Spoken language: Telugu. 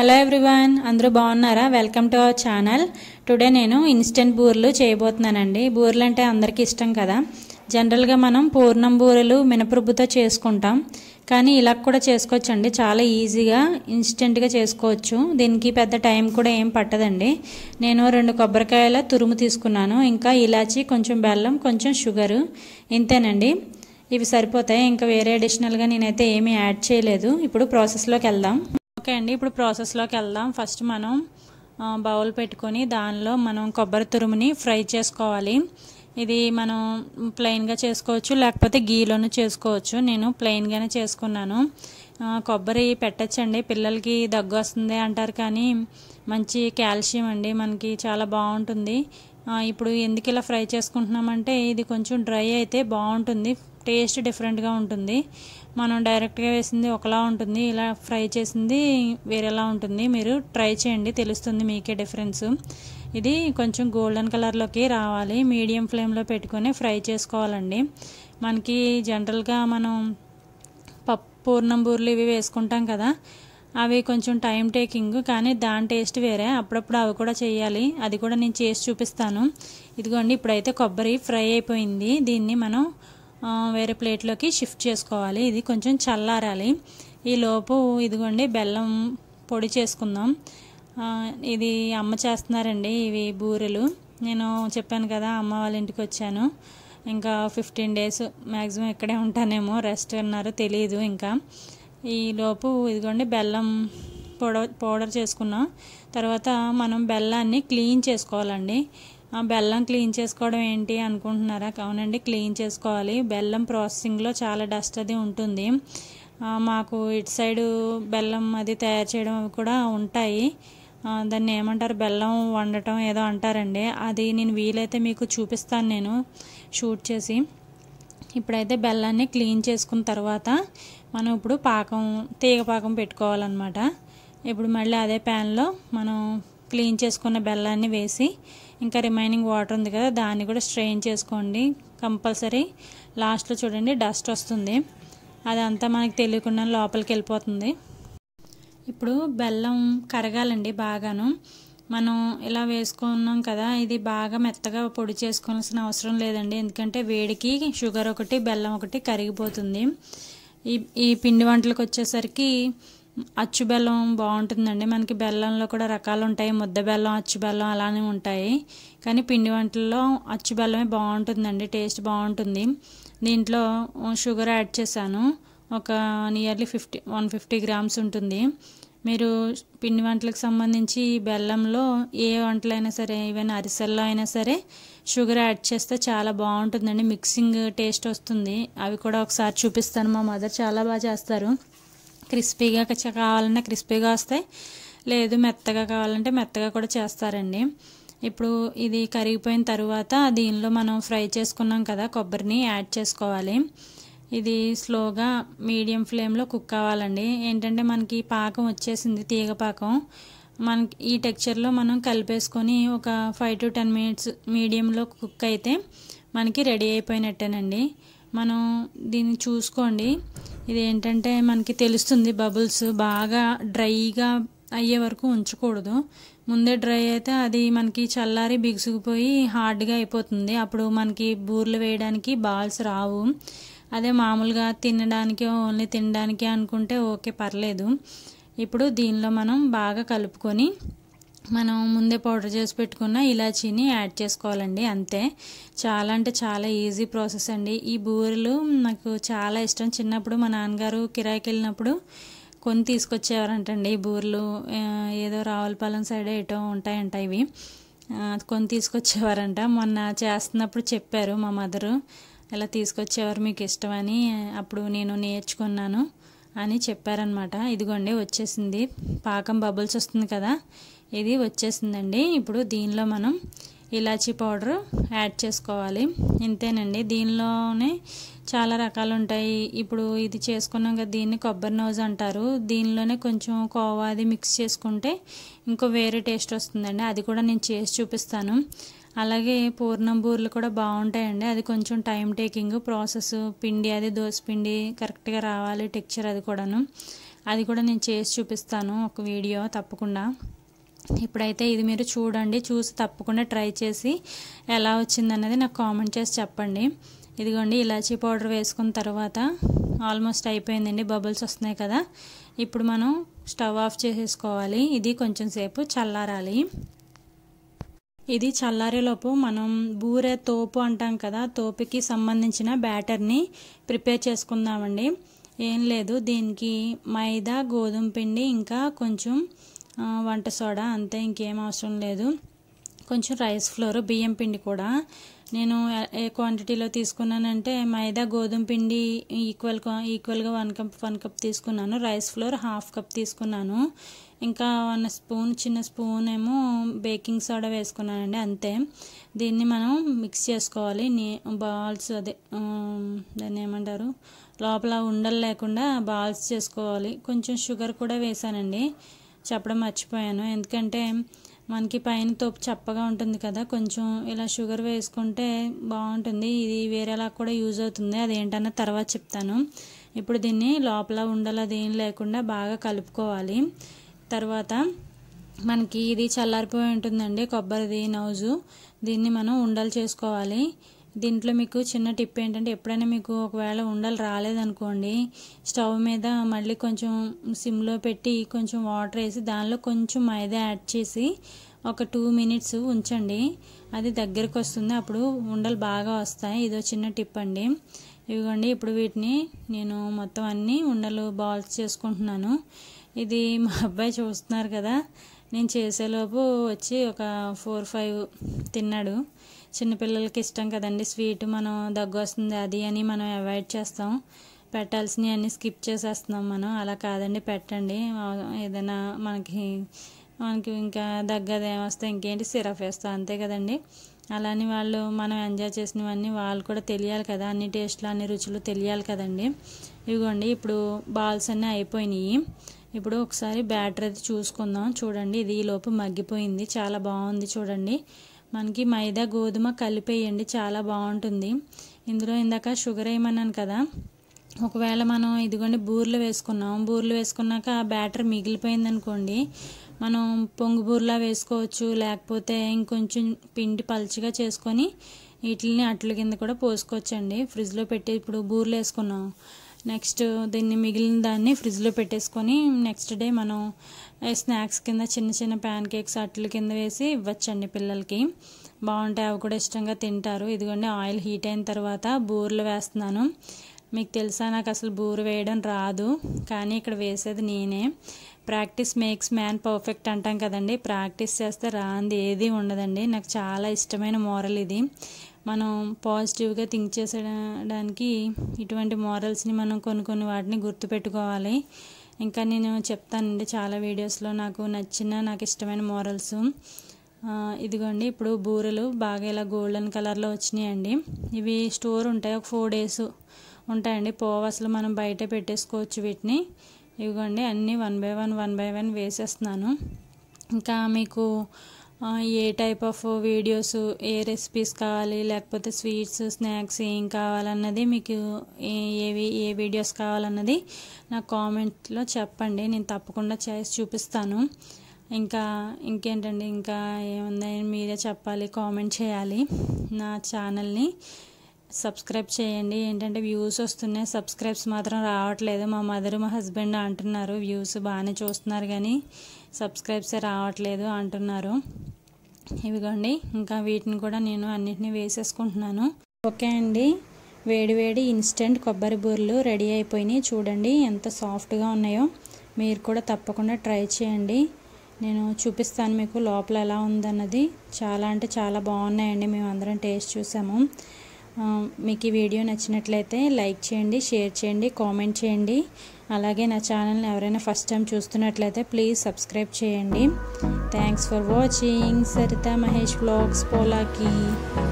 హలో ఎవ్రీవన్ అందరూ బాగున్నారా welcome to our channel today నేను ఇన్స్టెంట్ బూరెలు చేయబోతున్నానండి బూరెలు అంటే అందరికీ ఇష్టం కదా జనరల్గా మనం పూర్ణం బూరెలు మినపరుబ్బుతో చేసుకుంటాం కానీ ఇలా కూడా చేసుకోవచ్చండి చాలా ఈజీగా ఇన్స్టెంట్గా చేసుకోవచ్చు దీనికి పెద్ద టైం కూడా ఏం పట్టదండి నేను రెండు కొబ్బరికాయల తురుము తీసుకున్నాను ఇంకా ఇలాచి కొంచెం బెల్లం కొంచెం షుగరు ఇంతేనండి ఇవి సరిపోతాయి ఇంకా వేరే అడిషనల్గా నేనైతే ఏమీ యాడ్ చేయలేదు ఇప్పుడు ప్రాసెస్లోకి వెళ్దాం ఓకే అండి ఇప్పుడు ప్రాసెస్లోకి వెళ్దాం ఫస్ట్ మనం బౌల్ పెట్టుకొని దానిలో మనం కొబ్బరి తురుముని ఫ్రై చేసుకోవాలి ఇది మనం ప్లెయిన్గా చేసుకోవచ్చు లేకపోతే గీలోను చేసుకోవచ్చు నేను ప్లెయిన్గానే చేసుకున్నాను కొబ్బరి పెట్టచ్చండి పిల్లలకి దగ్గు వస్తుంది అంటారు కానీ మంచి కాల్షియం అండి మనకి చాలా బాగుంటుంది ఇప్పుడు ఎందుకు ఇలా ఫ్రై చేసుకుంటున్నామంటే ఇది కొంచెం డ్రై అయితే బాగుంటుంది టేస్ట్ డిఫరెంట్గా ఉంటుంది మనం డైరెక్ట్గా వేసింది ఒకలా ఉంటుంది ఇలా ఫ్రై చేసింది వేరేలా ఉంటుంది మీరు ట్రై చేయండి తెలుస్తుంది మీకే డిఫరెన్స్ ఇది కొంచెం గోల్డెన్ కలర్లోకి రావాలి మీడియం ఫ్లేమ్లో పెట్టుకొని ఫ్రై చేసుకోవాలండి మనకి జనరల్గా మనం పప్పు పూర్ణం బూర్లు ఇవి వేసుకుంటాం కదా అవి కొంచెం టైం టేకింగ్ కానీ దాని టేస్ట్ వేరే అప్పుడప్పుడు అవి కూడా చేయాలి అది కూడా నేను చేసి చూపిస్తాను ఇదిగోండి ఇప్పుడైతే కొబ్బరి ఫ్రై అయిపోయింది దీన్ని మనం వేరే ప్లేట్లోకి షిఫ్ట్ చేసుకోవాలి ఇది కొంచెం చల్లారాలి ఈ లోపు ఇదిగోండి బెల్లం పొడి చేసుకుందాం ఇది అమ్మ చేస్తున్నారండి ఇవి బూరెలు నేను చెప్పాను కదా అమ్మ వాళ్ళ ఇంటికి వచ్చాను ఇంకా ఫిఫ్టీన్ డేస్ మ్యాక్సిమం ఇక్కడే ఉంటానేమో రెస్ట్ అన్నారు తెలియదు ఇంకా ఈ లోపు ఇదిగోండి బెల్లం పౌడర్ పౌడర్ చేసుకున్నాం తర్వాత మనం బెల్లాన్ని క్లీన్ చేసుకోవాలండి బెల్లం క్లీన్ చేసుకోవడం ఏంటి అనుకుంటున్నారా అవునండి క్లీన్ చేసుకోవాలి బెల్లం ప్రాసెసింగ్లో చాలా డస్ట్ అది ఉంటుంది మాకు ఇటు సైడు బెల్లం అది తయారు చేయడం అవి కూడా ఉంటాయి దాన్ని ఏమంటారు బెల్లం వండటం ఏదో అంటారండి అది నేను వీలైతే మీకు చూపిస్తాను నేను షూట్ చేసి ఇప్పుడైతే బెల్లాన్ని క్లీన్ చేసుకున్న తర్వాత మనం ఇప్పుడు పాకం తీగ పాకం పెట్టుకోవాలన్నమాట ఇప్పుడు మళ్ళీ అదే ప్యాన్లో మనం క్లీన్ చేసుకున్న బెల్లాన్ని వేసి ఇంకా రిమైనింగ్ వాటర్ ఉంది కదా దాన్ని కూడా స్ట్రెయిన్ చేసుకోండి కంపల్సరీ లాస్ట్లో చూడండి డస్ట్ వస్తుంది అదంతా మనకి తెలియకుండా లోపలికి వెళ్ళిపోతుంది ఇప్పుడు బెల్లం కరగాలండి బాగాను మనం ఇలా వేసుకున్నాం కదా ఇది బాగా మెత్తగా పొడి చేసుకోవాల్సిన అవసరం లేదండి ఎందుకంటే వేడికి షుగర్ ఒకటి బెల్లం ఒకటి కరిగిపోతుంది ఈ ఈ పిండి వంటలకు వచ్చేసరికి అచ్చు బెల్లం బాగుంటుందండి మనకి బెల్లంలో కూడా రకాలు ఉంటాయి ముద్ద బెల్లం అచ్చు బెల్లం అలానే ఉంటాయి కానీ పిండి వంటల్లో అచ్చు బెల్లమే బాగుంటుందండి టేస్ట్ బాగుంటుంది దీంట్లో షుగర్ యాడ్ చేశాను ఒక nearly fifty one fifty grams ఉంటుంది మీరు పిండి వంటలకు సంబంధించి బెల్లంలో ఏ వంటలైనా సరే ఈవెన్ అరిసెల్లో అయినా సరే షుగర్ యాడ్ చేస్తే చాలా బాగుంటుందండి మిక్సింగ్ టేస్ట్ వస్తుంది అవి కూడా ఒకసారి చూపిస్తాను మా మదర్ చాలా బాగా చేస్తారు క్రిస్పీగా కావాలన్నా క్రిస్పీగా వస్తాయి లేదు మెత్తగా కావాలంటే మెత్తగా కూడా చేస్తారండి ఇప్పుడు ఇది కరిగిపోయిన తర్వాత దీనిలో మనం ఫ్రై చేసుకున్నాం కదా కొబ్బరిని యాడ్ చేసుకోవాలి ఇది స్లోగా మీడియం ఫ్లేమ్లో కుక్ అవ్వాలండి ఏంటంటే మనకి పాకం వచ్చేసింది తీగ పాకం మనకి ఈ టెక్చర్లో మనం కలిపేసుకొని ఒక ఫైవ్ టు టెన్ మినిట్స్ మీడియంలో కుక్ అయితే మనకి రెడీ అయిపోయినట్టేనండి మనం దీన్ని చూసుకోండి ఇది ఏంటంటే మనకి తెలుస్తుంది బబుల్స్ బాగా డ్రైగా అయ్యే వరకు ఉంచకూడదు ముందే డ్రై అయితే అది మనకి చల్లారి బిగుసుకుపోయి హార్డ్గా అయిపోతుంది అప్పుడు మనకి బూర్లు వేయడానికి బాల్స్ రావు అదే మామూలుగా తినడానికి ఓన్లీ తినడానికి అనుకుంటే ఓకే పర్లేదు ఇప్పుడు దీనిలో మనం బాగా కలుపుకొని మనం ముందే పౌడర్ చేసి పెట్టుకున్న ఇలాచీని యాడ్ చేసుకోవాలండి అంతే చాలా అంటే చాలా ఈజీ ప్రాసెస్ అండి ఈ బూరెలు నాకు చాలా ఇష్టం చిన్నప్పుడు మా నాన్నగారు కిరాయికి వెళ్ళినప్పుడు కొని తీసుకొచ్చేవారంటండి ఈ బూరెలు ఏదో రావులపాలెం సైడ్ ఏటో ఉంటాయంట ఇవి కొని తీసుకొచ్చేవారంట మొన్న చేస్తున్నప్పుడు చెప్పారు మా మదరు ఇలా తీసుకొచ్చేవారు మీకు ఇష్టమని అప్పుడు నేను నేర్చుకున్నాను అని చెప్పారనమాట ఇదిగోండి వచ్చేసింది పాకం బబుల్స్ వస్తుంది కదా ఇది వచ్చేసిందండి ఇప్పుడు దీనిలో మనం ఇలాచీ పౌడర్ యాడ్ చేసుకోవాలి ఇంతేనండి దీనిలోనే చాలా రకాలు ఉంటాయి ఇప్పుడు ఇది చేసుకున్నాం కదా దీన్ని కొబ్బరి నోజ్ అంటారు దీనిలోనే కొంచెం కోవా అది మిక్స్ చేసుకుంటే ఇంకో వేరే టేస్ట్ వస్తుందండి అది కూడా నేను చేసి చూపిస్తాను అలాగే పూర్ణం బూరెలు కూడా బాగుంటాయండి అది కొంచెం టైం టేకింగ్ ప్రాసెస్ పిండి అది దోశ పిండి కరెక్ట్గా రావాలి టెక్చర్ అది కూడాను అది కూడా నేను చేసి చూపిస్తాను ఒక వీడియో తప్పకుండా ఇప్పుడైతే ఇది మీరు చూడండి చూసి తప్పకుండా ట్రై చేసి ఎలా వచ్చిందన్నది నాకు కామెంట్ చేసి చెప్పండి ఇదిగోండి ఇలాచీ పౌడర్ వేసుకున్న తర్వాత ఆల్మోస్ట్ అయిపోయిందండి బబుల్స్ వస్తున్నాయి కదా ఇప్పుడు మనం స్టవ్ ఆఫ్ చేసేసుకోవాలి ఇది కొంచెం సేపు చల్లారాలి ఇది చల్లారేలోపు మనం బూరె తోపు అంటాం కదా తోపుకి సంబంధించిన బ్యాటర్ని ప్రిపేర్ చేసుకుందామండి ఏం లేదు దీనికి మైదా గోధుమ పిండి ఇంకా కొంచెం వంట సోడా అంతే ఇంకేం అవసరం లేదు కొంచెం రైస్ ఫ్లోర్ బియ్యం పిండి కూడా నేను ఏ క్వాంటిటీలో తీసుకున్నానంటే మైదా గోధుమ పిండి ఈక్వల్ ఈక్వల్గా వన్ కప్ వన్ కప్ తీసుకున్నాను రైస్ ఫ్లోర్ హాఫ్ కప్ తీసుకున్నాను ఇంకా వన్ స్పూన్ చిన్న స్పూన్ ఏమో బేకింగ్ సోడా వేసుకున్నానండి అంతే దీన్ని మనం మిక్స్ చేసుకోవాలి నీ బాల్స్ అదే దాన్ని ఏమంటారు లోపల ఉండలు లేకుండా బాల్స్ చేసుకోవాలి కొంచెం షుగర్ కూడా వేసానండి చెప్పడం మర్చిపోయాను ఎందుకంటే మనకి పైన తోపు చప్పగా ఉంటుంది కదా కొంచెం ఇలా షుగర్ వేసుకుంటే బాగుంటుంది ఇది వేరేలా కూడా యూజ్ అవుతుంది అదేంటన్న తర్వాత చెప్తాను ఇప్పుడు దీన్ని లోపల ఉండలు అదేం లేకుండా బాగా కలుపుకోవాలి తర్వాత మనకి ఇది చల్లారిపోయి ఉంటుందండి కొబ్బరిది నౌజు దీన్ని మనం ఉండలు చేసుకోవాలి దీంట్లో మీకు చిన్న టిప్ ఏంటంటే ఎప్పుడైనా మీకు ఒకవేళ ఉండలు రాలేదనుకోండి స్టవ్ మీద మళ్ళీ కొంచెం సిమ్లో పెట్టి కొంచెం వాటర్ వేసి దానిలో కొంచెం మైదా యాడ్ చేసి ఒక టూ మినిట్స్ ఉంచండి అది దగ్గరకు వస్తుంది అప్పుడు ఉండలు బాగా వస్తాయి ఇదో చిన్న టిప్ అండి ఇవిగోండి ఇప్పుడు వీటిని నేను మొత్తం అన్నీ ఉండలు బాల్స్ చేసుకుంటున్నాను ఇది మా అబ్బాయి చూస్తున్నారు కదా నేను చేసేలోపు వచ్చి ఒక ఫోర్ ఫైవ్ తిన్నాడు చిన్నపిల్లలకి ఇష్టం కదండి స్వీట్ మనం దగ్గు వస్తుంది అది అని మనం అవాయిడ్ చేస్తాం పెట్టాల్సినవి అన్నీ స్కిప్ చేసేస్తున్నాం మనం అలా కాదండి పెట్టండి ఏదైనా మనకి మనకి ఇంకా దగ్గది ఏమొస్తే ఇంకేంటి సిరప్ వేస్తాం అంతే కదండి అలాని వాళ్ళు మనం ఎంజాయ్ చేసినవన్నీ వాళ్ళు కూడా తెలియాలి కదా అన్ని టేస్ట్లు అన్ని రుచులు తెలియాలి కదండి ఇదిగోండి ఇప్పుడు బాల్స్ అన్నీ అయిపోయినాయి ఇప్పుడు ఒకసారి బ్యాటర్ అది చూసుకుందాం చూడండి ఇది ఈలోపు మగ్గిపోయింది చాలా బాగుంది చూడండి మనకి మైదా గోధుమ కలిపేయండి చాలా బాగుంటుంది ఇందులో ఇందాక షుగర్ వేయమన్నాను కదా ఒకవేళ మనం ఇదిగోండి బూర్లు వేసుకున్నాం బూర్లు వేసుకున్నాక ఆ బ్యాటర్ మిగిలిపోయింది అనుకోండి మనం పొంగు బూర్లా వేసుకోవచ్చు లేకపోతే ఇంకొంచెం పిండి పలుచగా చేసుకొని వీటిని అట్ల కింద కూడా పోసుకోవచ్చండి ఫ్రిడ్జ్లో పెట్టి ఇప్పుడు బూర్లు వేసుకున్నాం నెక్స్ట్ దీన్ని మిగిలిన దాన్ని ఫ్రిడ్జ్లో పెట్టేసుకొని నెక్స్ట్ డే మనం స్నాక్స్ కింద చిన్న చిన్న ప్యాన్ కేక్స్ అట్ల కింద వేసి ఇవ్వచ్చండి పిల్లలకి బాగుంటాయి అవి కూడా ఇష్టంగా తింటారు ఇదిగోండి ఆయిల్ హీట్ అయిన తర్వాత బూరెలు వేస్తున్నాను మీకు తెలుసా నాకు అసలు బూర వేయడం రాదు కానీ ఇక్కడ వేసేది నేనే ప్రాక్టీస్ మేక్స్ మ్యాన్ పర్ఫెక్ట్ అంటాం కదండి ప్రాక్టీస్ చేస్తే రాంది ఏది ఉండదండి నాకు చాలా ఇష్టమైన మోరల్ ఇది మనం పాజిటివ్గా థింక్ చేసేయడానికి ఇటువంటి మోరల్స్ని మనం కొన్ని కొన్ని వాటిని గుర్తుపెట్టుకోవాలి ఇంకా నేను చెప్తానండి చాలా వీడియోస్లో నాకు నచ్చిన నాకు ఇష్టమైన మోరల్స్ ఇదిగోండి ఇప్పుడు బూరెలు బాగా ఇలా గోల్డెన్ కలర్లో వచ్చినాయండి ఇవి స్టోర్ ఉంటాయి ఒక ఫోర్ డేస్ ఉంటాయండి పోవ అసలు మనం బయట పెట్టేసుకోవచ్చు వీటిని ఇవిగోండి అన్నీ one by one one by one వేసేస్తున్నాను ఇంకా మీకు ఏ టైప్ ఆఫ్ వీడియోస్ ఏ రెసిపీస్ కావాలి లేకపోతే స్వీట్స్ స్నాక్స్ ఏం కావాలన్నది మీకు ఏవి ఏ వీడియోస్ కావాలన్నది నాకు కామెంట్లో చెప్పండి నేను తప్పకుండా చేసి చూపిస్తాను ఇంకా ఇంకేంటండి ఇంకా ఏముందని మీరే చెప్పాలి కామెంట్ చేయాలి నా ఛానల్ని సబ్స్క్రైబ్ చేయండి ఏంటంటే వ్యూస్ వస్తున్నాయి సబ్స్క్రైబ్స్ మాత్రం రావట్లేదు మా మదర్ మా హస్బెండ్ అంటున్నారు వ్యూస్ బాగానే చూస్తున్నారు కానీ సబ్స్క్రైబ్సే రావట్లేదు అంటున్నారు ఇవిగోండి ఇంకా వీటిని కూడా నేను అన్నిటిని వేసేసుకుంటున్నాను ఓకే అండి వేడి వేడి ఇన్స్టెంట్ కొబ్బరి బూరెలు రెడీ అయిపోయినాయి చూడండి ఎంత సాఫ్ట్గా ఉన్నాయో మీరు కూడా తప్పకుండా ట్రై చేయండి నేను చూపిస్తాను మీకు లోపల ఎలా ఉందన్నది చాలా అంటే చాలా బాగున్నాయండి మేము అందరం టేస్ట్ చూసాము మీకు ఈ వీడియో నచ్చినట్లయితే లైక్ చేయండి షేర్ చేయండి కామెంట్ చేయండి అలాగే నా ఛానల్ని ఎవరైనా ఫస్ట్ టైం చూస్తున్నట్లయితే ప్లీజ్ సబ్స్క్రైబ్ చేయండి thanks for watching Saritha Mahesh vlogs Polaki